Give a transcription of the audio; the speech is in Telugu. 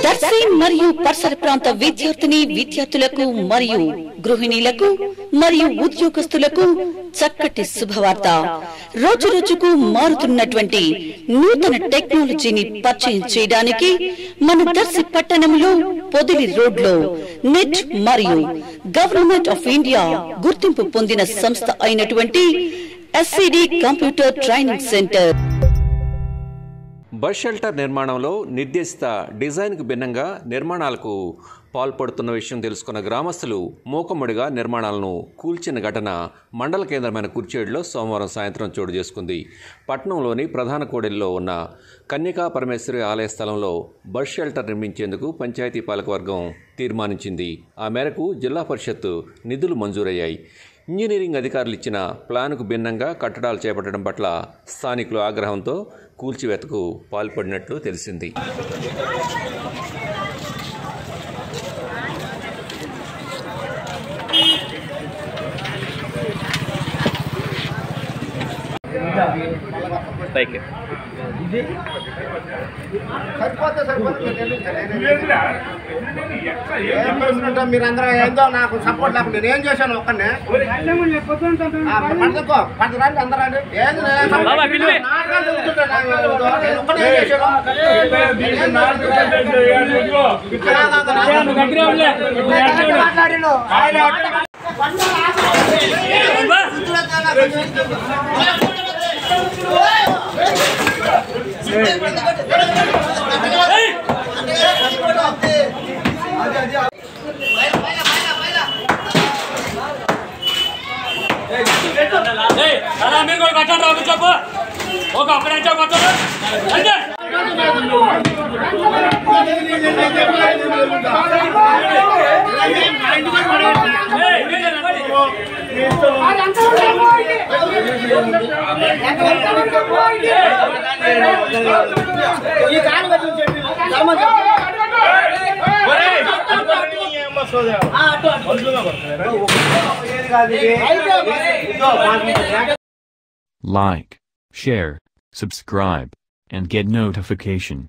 దర్శి మరియు పరిసర ప్రాంత విద్యార్థిని విద్యార్థులకు మరియు గృహిణీలకు మరియు ఉద్యోగస్తులకు చక్కటి శుభవార్త రోజు రోజుకు మారుతున్నటువంటి నూతన టెక్నాలజీని పరిచయం చేయడానికి మన దర్శి పట్టణంలో పొదిలి రోడ్లో నెట్ మరియు గవర్నమెంట్ ఆఫ్ ఇండియా గుర్తింపు పొందిన సంస్థ అయినటువంటి SCD computer training centre bus shelter నిర్మాణంలో నిర్దేశిత డిజైన్కు భిన్నంగా నిర్మాణాలకు పాల్పడుతున్న విషయం తెలుసుకున్న గ్రామస్తులు మూకమ్మడిగా నిర్మాణాలను కూల్చిన ఘటన మండల కేంద్రమైన కుర్చేడులో సోమవారం సాయంత్రం చోటు చేసుకుంది పట్టణంలోని ప్రధాన కూడలిలో ఉన్న కన్యకా పరమేశ్వరి ఆలయ స్థలంలో బస్ షెల్టర్ నిర్మించేందుకు పంచాయతీ పాలకవర్గం తీర్మానించింది ఆ మేరకు జిల్లా పరిషత్తు నిధులు మంజూరయ్యాయి ఇంజనీరింగ్ అధికారులు ఇచ్చిన ప్లాన్కు భిన్నంగా కట్టడాలు చేపట్టడం పట్ల స్థానికులు ఆగ్రహంతో కూల్చివేతకు పాల్పడినట్లు తెలిసింది సరిపోతే సరిపోతుంది ఏం చేస్తున్నట్టు మీరందరూ ఏందో నాకు సపోర్ట్ లేకుండా నేను ఏం చేశాను ఒక్కనే పడుకో పది రండి అందరూ రండి ఏంది నేను support నాటకాలు చెబుతుంటా నాకు నేను ఒక్కనే ఏం చేశాను? నేనేం చేశాను? మాట్లాడిను. ఏయ్, అలా మీరు కూడా కట్టండి రాదు చెప్పు ఒక అప్పుడే కొట్టడు అంతే ఏయ్, మీరు నిలబడి. Like, share, subscribe, and get notification.